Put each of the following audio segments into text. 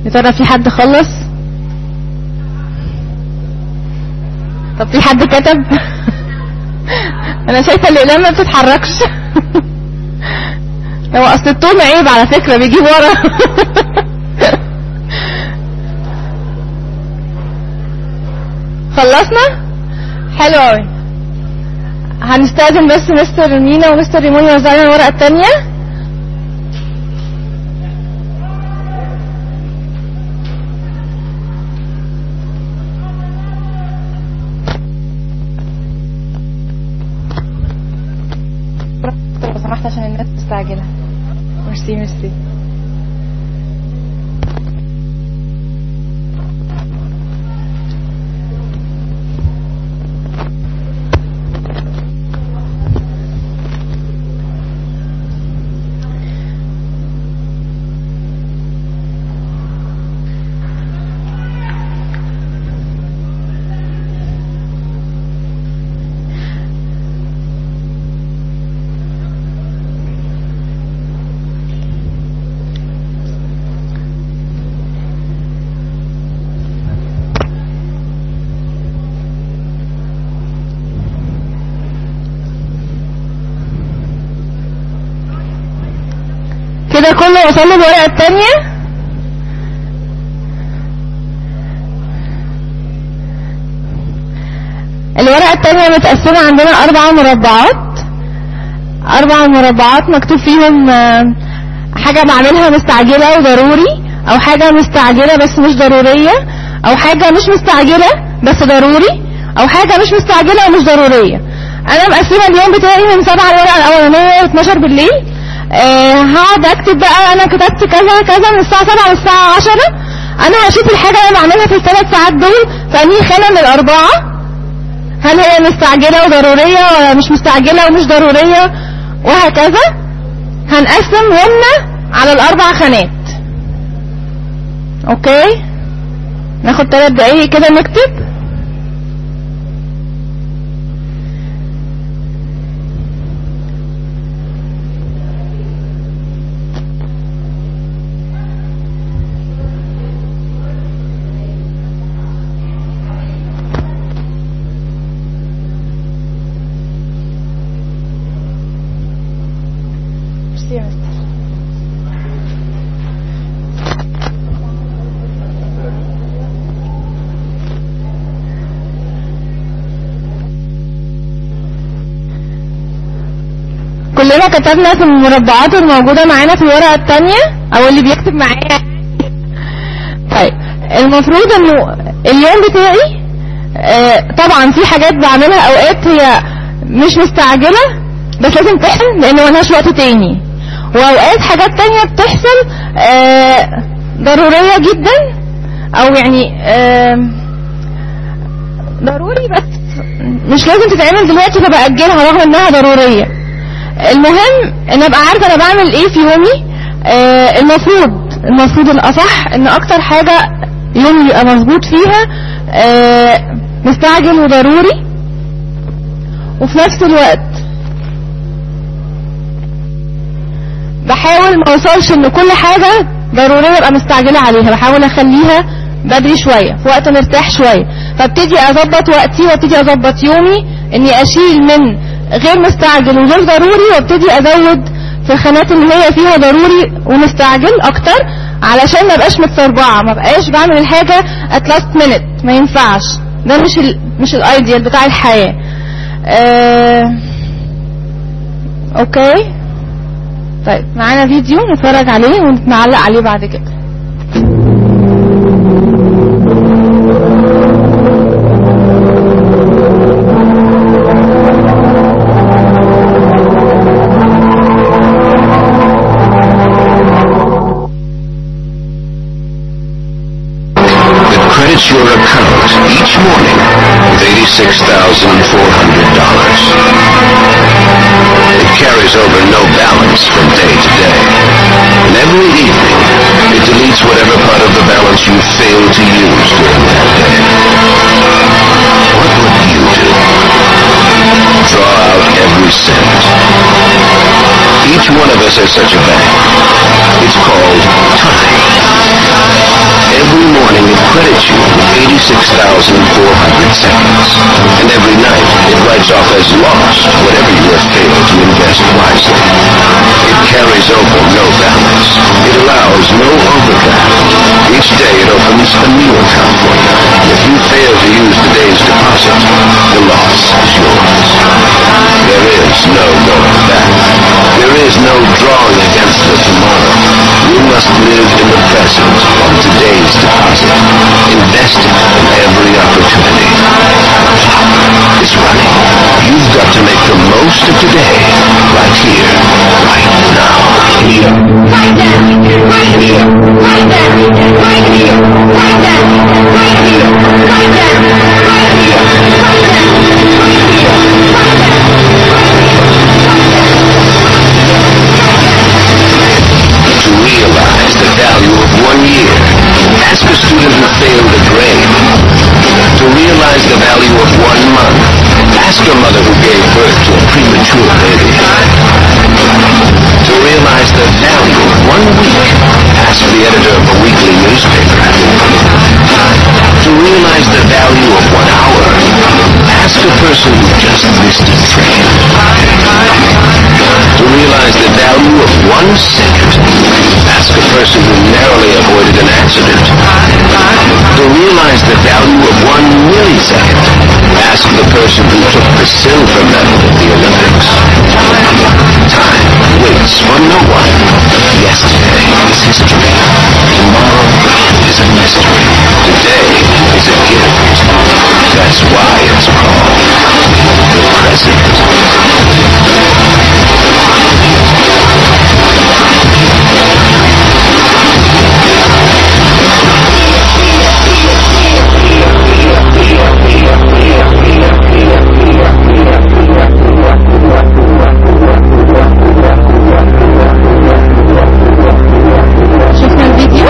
يا ترى في حد خلص طب في حد كتب انا شايفه الاقلام ما بتتحركش هو اصل التوم عيب على فكره بيجيب ورا خلصنا حلو قوي هنستاذن بس مستر مينا ومستر ريمون يوزع لنا الورقه الثانيه لو سمحت عشان الناس مستعجله ميرسي ميرسي كده كله وصل له الورقه الثانيه الورقه الثانيه متقسمه عندنا اربع مربعات اربع مربعات مكتوب فيهم آه، حاجه بعملها مستعجله وضروري او حاجه مستعجله بس مش ضروريه او حاجه مش مستعجله بس ضروري او حاجه مش مستعجله ومش ضروريه انا مقسمه اليوم بتاعي من 7 الورقه الاولانيه ل 12 بالليل آه، هقعد اكتب بقى انا كتبت كذا كذا من الساعه 7 للساعه 10 انا هشوف الحاجه اللي انا بعملها في الثلاث ساعات دول في انهي خانه من الاربعه هل هي مستعجله وضروريه ولا مش مستعجله ومش ضروريه وهكذا هنقسمهم على الاربع خانات اوكي ناخد ثلاث دقايق كده نكتب ميرسي يا مستر كلنا كتبنا في المربعات الموجودة معانا في الورقة التانية او اللي بيكتب معايا طيب المفروض انه اليوم بتاعي آه، طبعا في حاجات بعملها اوقات هي مش مستعجلة بس لازم تحصل لان ملهاش وقت تاني واوقات حاجات تانية بتحصل آه، ضرورية جدا او يعني آه، ضروري بس مش لازم تتعمل دلوقتي فبأجلها رغم انها ضرورية المهم ان ابقى عارفة انا بعمل ايه في يومي آه، المفروض المفروض الاصح ان اكتر حاجة يومي يبقى مظبوط فيها آه، مستعجل وضروري وفي نفس الوقت بحاول ما اوصلش ان كل حاجة ضرورية ابقى مستعجلة عليها بحاول اخليها بدري شوية في وقت مرتاح شوية فابتدي اظبط وقتي وابتدي اظبط يومي اني اشيل من غير مستعجل وغير ضروري وابتدي ازود في الخانات اللي هي فيها ضروري ومستعجل اكتر علشان ما بقاش متسربعة ما بقاش بعمل الحاجة at last minute ما ينفعش ده مش ال مش الايديال بتاع الحياة آه... اوكي طيب معانا فيديو نتفرج عليه ونعلق عليه بعد كده that credits your account each morning with $86,400. It carries over no balance from day to day. And every evening, it deletes whatever part of the balance you failed to use during that day. What would you do? Draw out every cent. Each one of us has such a bank. It's called time. 86,400 seconds. And every night, it writes off as lost whatever you have failed to invest wisely. It carries over no balance. It allows no overdraft. Each day it opens a new account for you. If you fail to use today's deposit, the loss is yours. There is no going back. There is no drawing against the tomorrow. You must live in the present on today's deposit. Invest in every opportunity. The clock is running. You've got to make the most of today, right here, right now. Here. Right there, right here, right there, right here, right there, right here, right there, right here, right there, right here, right there, To realize the value of one year, ask a student who failed a grade. To realize the value of one month, ask a mother who gave birth to a premature baby. To realize the value of one week, ask the editor of a weekly newspaper. To realize the value of one hour, ask a person who just missed a train. To realize the value of one second, ask a person who narrowly avoided an accident. To realize the value of one millisecond, ask the person who took the silver medal at the Olympics. Time waits for no one. Yesterday is history. Tomorrow is a mystery. Today is a gift. That's why it's called the present. شفنا الفيديو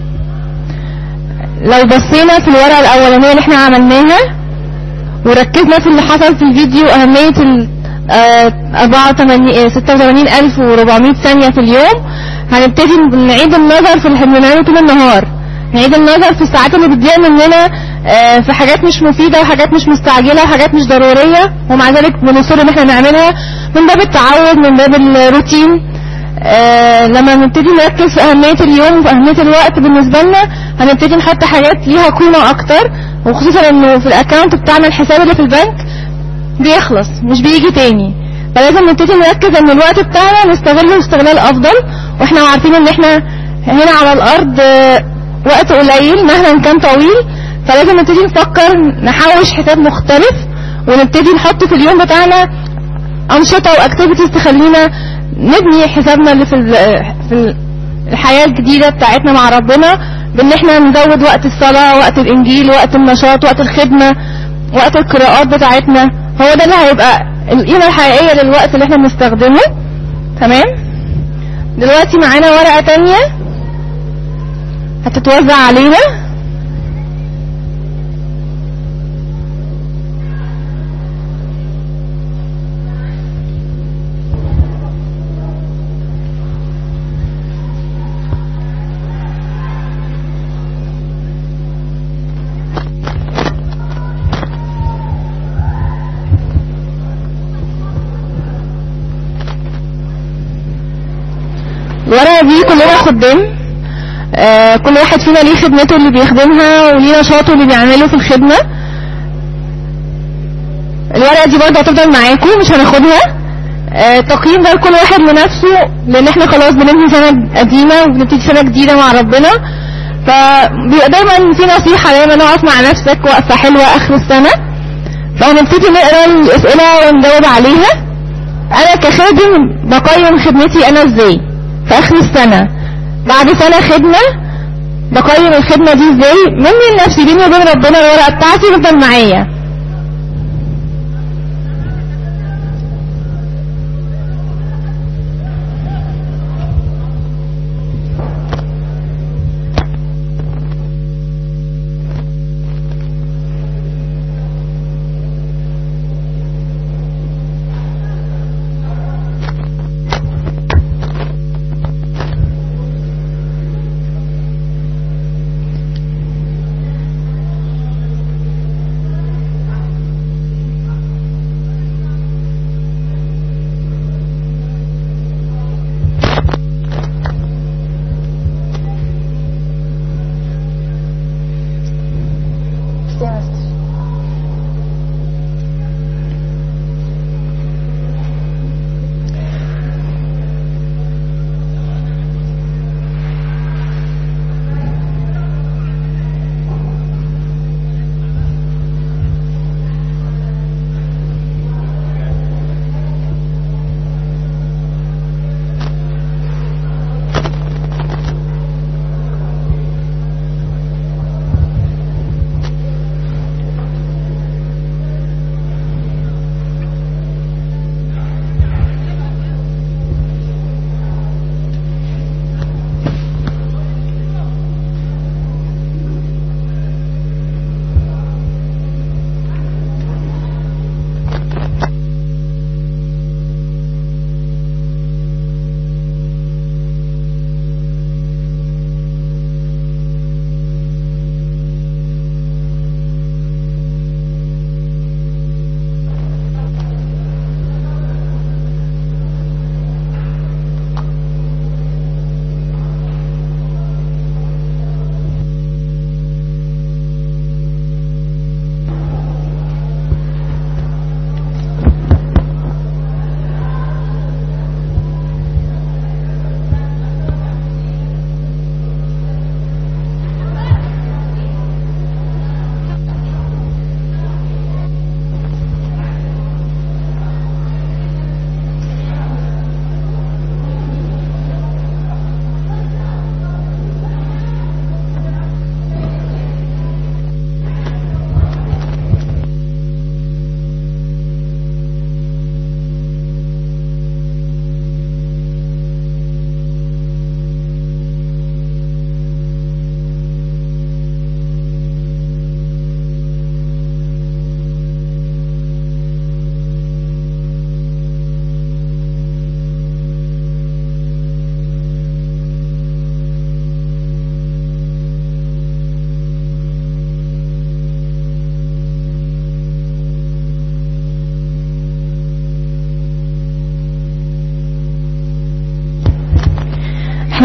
لو بصينا في الورقة الأولانية اللي احنا عملناها وركزنا في اللي حصل في الفيديو أهمية ال آه، 84 آه، 86400 ثانية في اليوم هنبتدي نعيد النظر في اللي احنا بنعمله طول النهار نعيد النظر في الساعات اللي بتضيع مننا آه، في حاجات مش مفيدة وحاجات مش مستعجلة وحاجات مش ضرورية ومع ذلك بنصر ان احنا نعملها من باب التعود من باب الروتين آه لما نبتدي نركز في أهمية اليوم وفي أهمية الوقت بالنسبة لنا هنبتدي نحط حاجات ليها قيمة أكتر وخصوصا إنه في الأكاونت بتاعنا الحساب اللي في البنك بيخلص مش بيجي تاني فلازم نبتدي نركز إن الوقت بتاعنا نستغله استغلال أفضل وإحنا عارفين إن إحنا هنا على الأرض آه، وقت قليل مهما كان طويل فلازم نبتدي نفكر نحوش حساب مختلف ونبتدي نحط في اليوم بتاعنا أنشطة وأكتيفيتيز تخلينا نبني حسابنا اللي في ال- في ال- الحياة الجديدة بتاعتنا مع ربنا بان احنا نزود وقت الصلاة وقت الانجيل وقت النشاط وقت الخدمة وقت القراءات بتاعتنا هو ده اللي هيبقى القيمة الحقيقية للوقت اللي احنا بنستخدمه تمام دلوقتي معانا ورقة تانية هتتوزع علينا الورقة دي كلنا خدام آه كل واحد فينا ليه خدمته اللي بيخدمها وليه نشاطه اللي بيعمله في الخدمة الورقة دي برضه هتفضل معاكم مش هناخدها آه تقييم ده لكل واحد لنفسه لان احنا خلاص بننهي سنة قديمة وبنبتدي سنة جديدة مع ربنا فبيبقى دايما في نصيحة دايما نقف مع نفسك وقفة حلوة اخر السنة فهنبتدي نقرا الاسئلة ونجاوب عليها انا كخادم بقيم خدمتي انا ازاي في اخر السنة بعد سنة خدمة بقيم الخدمة دي ازاي مني لنفسي بيني وبين ربنا الورقة بتاعتي تفضل معايا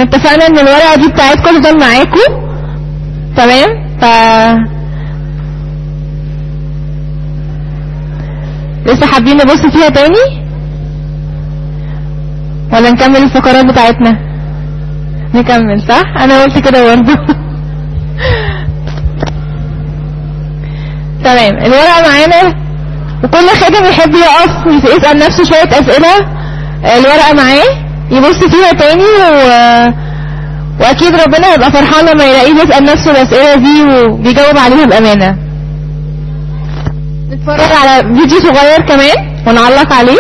احنا اتفقنا ان الورقة دي بتاعتكم تفضل معاكم تمام ف لسه حابين نبص فيها تاني ولا نكمل الفقرات بتاعتنا نكمل صح انا قلت كده برضه تمام الورقة معانا وكل خادم يحب يقف يسأل نفسه شوية أسئلة الورقة معاه يبص فيها تاني و... وأكيد ربنا هيبقى فرحان لما يلاقيه بيسأل نفسه الأسئلة دي وبيجاوب عليها بأمانة نتفرج على فيديو صغير كمان ونعلق عليه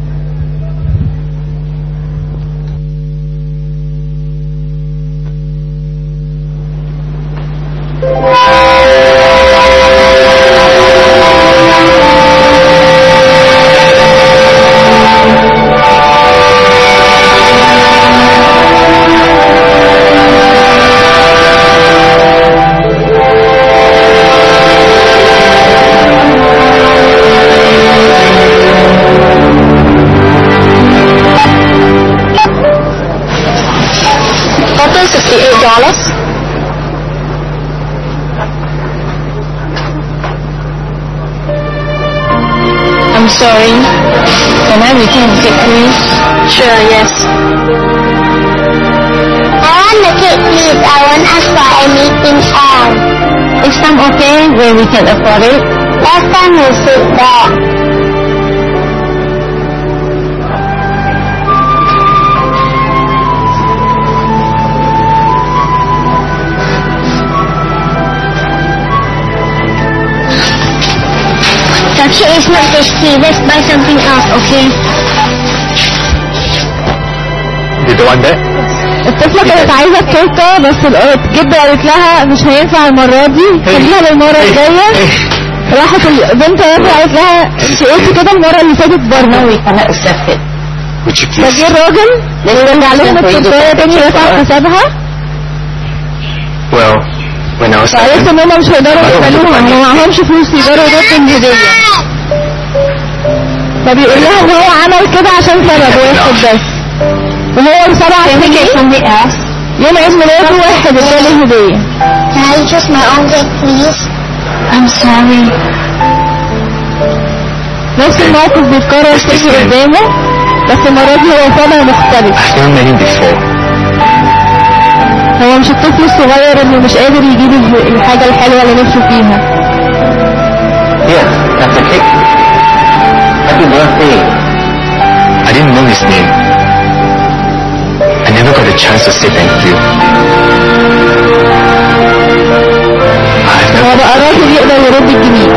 Total sixty-eight dollars. I'm sorry. Can I return the cake, please? Sure, yes. I want the cake, please. I want us for a meeting out. Is some okay when we can afford it? Last time you said that. The cake is not tasty. Let's buy something else, okay? You don't want that? الطفلة كانت عايزة التورتة بس الجدة قالت لها مش هينفع المرة دي خليها للمرة الجاية راحت البنت وقفت قالت لها انت قلتي كده المرة اللي فاتت برضه We cannot accept it. Would you فجه please? الراجل يرجع لهم التورتاية تاني يدفع حسابها Well, when I was فقالت ان هم مش هيقدروا يقبلوها هم معهمش فلوس يقدروا يدوا الهدية فبيقول لها ان هو عمل كده عشان سبب واحد بس وهو بسبع Can we get سنين something else? يوم عيد ميلاده واحد اداله هدية Can I choose my own cake, please? I'm sorry. نفس الموقف بيتكرر تاني قدامه بس المرة دي هو طالع مختلف I've known many before. هو مش الطفل الصغير اللي مش قادر يجيب ال- الحاجة الحلوة اللي نفسه فيها Yeah, that's a cake. Happy birthday. I didn't know his name. I never got a chance to say thank you. I've هو never... بقى راجل يقدر يرد الجميل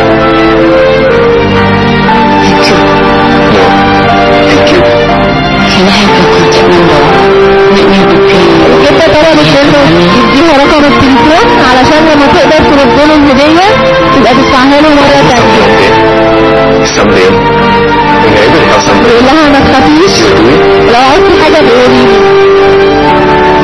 Thank you. No. Thank you. Can I have your contact number? Let me be paying. جدا طلبت منه يديها رقم التليفون علشان لما تقدر ترد له الهدية تبقى تدفعها له مرة تانية Someday. When you're able to help somebody, يقول لها ما تخافيش you'll do it. لو عايزتي حاجة بقولي لي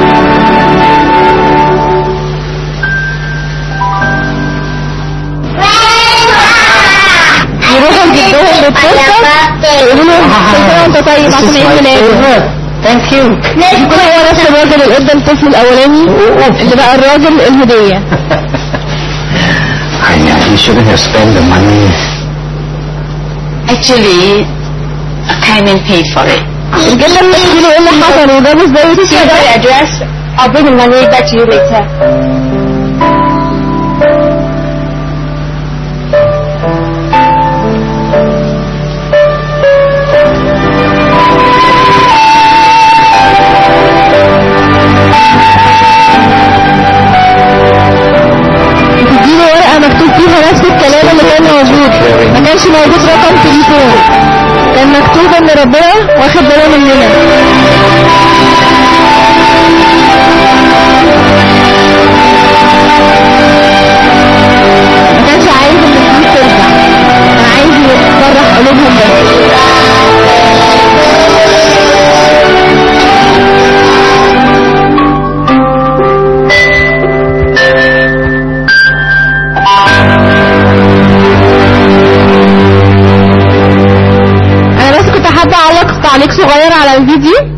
يروحوا لجدهم بالتورته يقولوا له كل سنه وانت طيب عشان عيد ميلاده Thank you. يكون هو نفس الراجل اللي ادى الطفل الاولاني اللي بقى الراجل الهديه Anya, you shouldn't have spent the money. Actually, Kaiman paid for it. الجده بتحكي له ايه اللي حصل وجابه ازاي Here's كده the address. I'll bring the money back to you later. تديله ورقه مكتوب فيها نفس الكلام اللي كان موجود ما كانش موجود رقم تليفون كان مكتوب ان ربنا واخد باله مننا ما كانش عايز ان الفلوس ترجع كان عايز يفرح قلوبهم بس انا بس كنت حابه اعلق تعليق صغير على الفيديو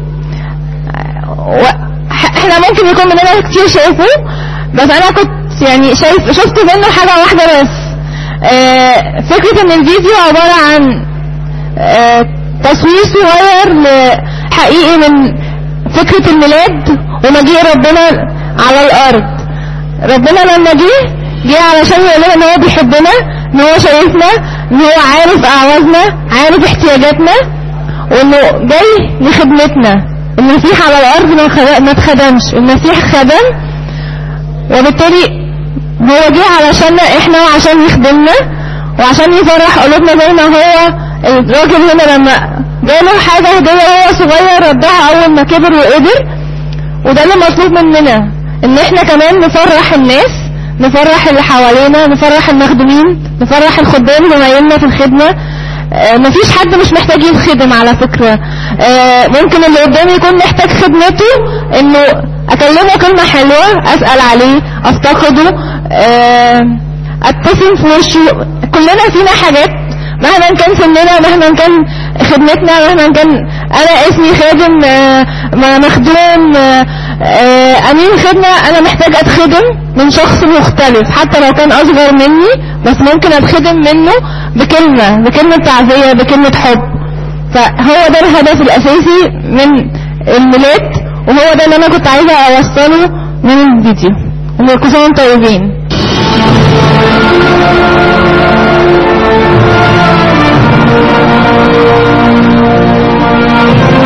ممكن يكون مننا كتير شايفه بس انا كنت يعني شايف شفت منه حاجة واحدة بس آه، فكرة ان الفيديو عبارة عن آه، تصوير صغير ل- حقيقي من فكرة الميلاد ومجيء ربنا على الارض ربنا لما جه جه علشان يقول لنا ان هو بيحبنا ان هو شايفنا ان هو عارف اعوازنا عارف احتياجاتنا وانه جاي لخدمتنا المسيح على الارض ما خد- ما اتخدمش المسيح خدم وبالتالي هو جه علشان احنا وعشان يخدمنا وعشان يفرح قلوبنا زي ما هو الراجل هنا لما جاله حاجة هدية وهو صغير ردها اول ما كبر وقدر وده اللي مطلوب مننا ان احنا كمان نفرح الناس نفرح اللي حوالينا نفرح المخدومين نفرح الخدام زمايلنا في الخدمة آه، مفيش حد مش محتاج يتخدم على فكرة آه، ممكن اللي قدامي يكون محتاج خدمته انه اكلمه كلمة حلوة اسأل عليه افتقده آه، ابتسم في وشه كلنا فينا حاجات مهما كان سننا مهما كان خدمتنا مهما كان انا اسمي خادم آه، م- مخدوم آه، آه، امين خدمة انا محتاج اتخدم من شخص مختلف حتى لو كان اصغر مني بس ممكن اتخدم منه بكلمة بكلمة تعزية بكلمة حب فهو ده الهدف الاساسي من الميلاد وهو ده اللي انا كنت عايزة اوصله من الفيديو وكل سنة وانتم طيبين